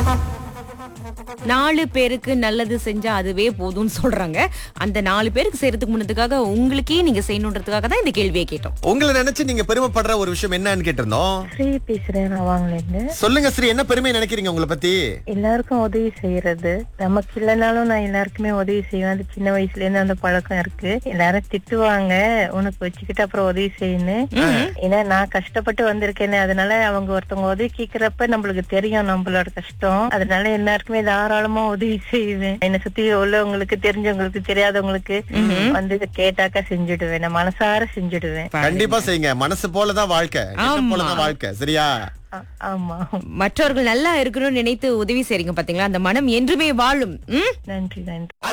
நாலு பேருக்கு நல்லது செஞ்சா அதுவே போதும்னு சொல்றாங்க அந்த நாலு பேருக்கு செய்யறதுக்கு முன்னதுக்காக உங்களுக்கே நீங்க செய்யணுன்றதுக்காக தான் இந்த கேள்வியை கேட்டோம் உங்களை நினைச்சு நீங்க பெருமைப்படுற ஒரு விஷயம் என்னன்னு கேட்டிருந்தோம் ஸ்ரீ பேசுறேன் ரவாங்கலேருந்து சொல்லுங்க ஸ்ரீ என்ன பெருமை நினைக்கிறீங்க உங்களை பத்தி எல்லாருக்கும் உதவி செய்யறது நமக்கு இல்லைனாலும் நான் எல்லாருக்குமே உதவி செய்வேன் அது சின்ன வயசுல இருந்து அந்த பழக்கம் இருக்கு எல்லாரும் திட்டுவாங்க உனக்கு வச்சுக்கிட்டு அப்புறம் உதவி செய்யணும் ஏன்னா நான் கஷ்டப்பட்டு வந்திருக்கேனே அதனால அவங்க ஒருத்தவங்க உதவி கேக்குறப்ப நம்மளுக்கு தெரியும் நம்மளோட கஷ்டம் அதனால எல்லாருக்குமே தாராளமா உதவி செய்வேன் என்னை சுத்தி உள்ளவங்களுக்கு தெரிஞ்சவங்களுக்கு தெரியாதவங்களுக்கு வந்து கேட்டாக்கா செஞ்சுடுவேன் நான் மனசார செஞ்சுடுவேன் கண்டிப்பா செய்யுங்க மனசு போலதான் வாழ்க்கை எண்ணம் போலதான் வாழ்க்கை சரியா ஆ- ஆமா மற்றவர்கள் நல்லா இருக்கணும்னு நினைத்து உதவி செய்றீங்க பாத்தீங்களா அந்த மனம் என்றுமே வாழும் ம்? நன்றி நன்றி